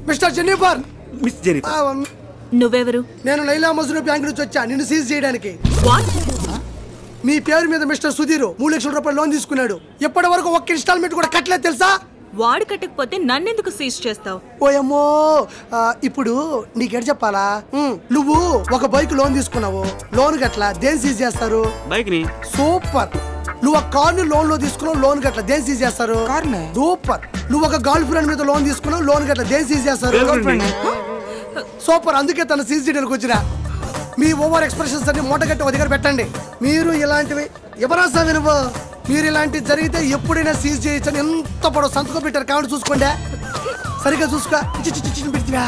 Mister Jennifer miss Jennifer ఆ, నువ్వెవరు నేను లైలా మజ్ను బ్యాంక్ నుంచి వచ్చా నిన్ను సీజ్ చేయడానికి వాట్ మీ పేరు మీద మిస్టర్ సుధీర్ మూడు లక్షల రూపాయలు లోన్ తీసుకున్నాడు ఇప్పటి వరకు ఒక్క ఇన్స్టాల్మెంట్ కూడా కట్టలేదు తెలుసా వాడు కట్టకపోతే నన్నెందుకు సీజ్ చేస్తావు ఓయమ్మో ఆ, ఇప్పుడు నీకెట చెప్పాలా ఉమ్, నువ్వు ఒక బైక్ లోన్ తీసుకున్నావు లోన్ గట్లా దేని సీజ్ చేస్తారు బైక్ ని సూపర్ నువ్వు ఒక కార్ ని లోన్ లో తీసుకున్నావు లోన్ గట్ల దేని సీజ్ చేస్తారు కార్నే? సూపర్ నువ్వు ఒక గర్ల్ ఫ్రెండ్ మీద లోన్ తీసుకున్నావు లోన్ గట్ల దేని సీజ్ చేస్తారు Girlfriend ని. సూపర్ అందుకే తన సీజ్ చేయడానికి వచ్చిన మీ ఓవర్ ఎక్స్ప్రెషన్స్ అన్ని మూటగట్టి ఒక దగ్గర పెట్టండి మీరు ఇలాంటివి ఎవరా స్వామి నువ్వు మీరు ఇలాంటివి జరిగితే ఎప్పుడైనా సీజ్ చేయొచ్చని ఎంత పొడవు సంతకం పెట్టారు కాబట్టి చూసుకోండి సరిగ్గా చూసుకో చి చి చి చి పెడుతున్నా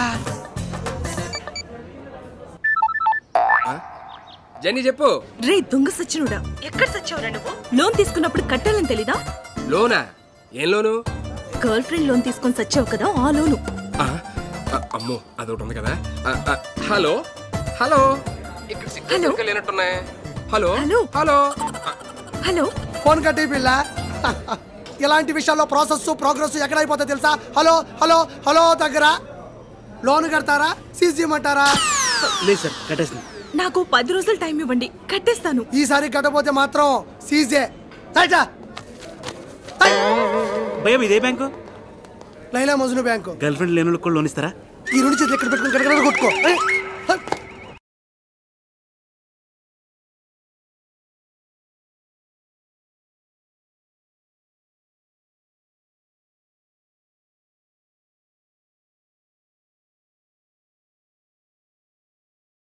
జెన్నీ చెప్పు రే దొంగ సచ్చినుడా ఎక్కడ సచ్చావురా నువ్వు లోన్ తీసుకున్నప్పుడు కట్టాలని తెలీదా లోనా ఏం లోను గర్ల్ ఫ్రెండ్ లోన్ తీసుకొని సచ్చావు కదా ఆ లోను ఆ, ఆ, అమ్మో అదొకటి ఉంది కదా ఆ, ఆ, హలో హలో ఇక్కడ సిగ్నల్ హలో? సరిగ్గా లేనట్టున్నాయి హలో హలో? హలో ఆ, హలో ఫోన్ కట్టి పిల్ల ఇలాంటి విషయాల్లో ప్రాసెస్ ప్రోగ్రెస్ ఎక్కడ అయిపోతుంది తెలుసా హలో హలో హలో దగ్గర లోన్ కడతారా సీజ్ చేయమంటారా లేదు సార్ కట్టేసింది నాకు పది రోజులు టైం ఇవ్వండి కట్టేస్తాను ఈసారి కట్టపోతే మాత్రం సీజే రైటా భయం ఇదే bank Laila Majnu bank girlfriend లేని వాళ్ళకి కూడా లోన్ ఇస్తారా ఈ రెండు చేతులు ఎక్కడ పెట్టుకుని కడగడ కొట్టుకో ఏయ్,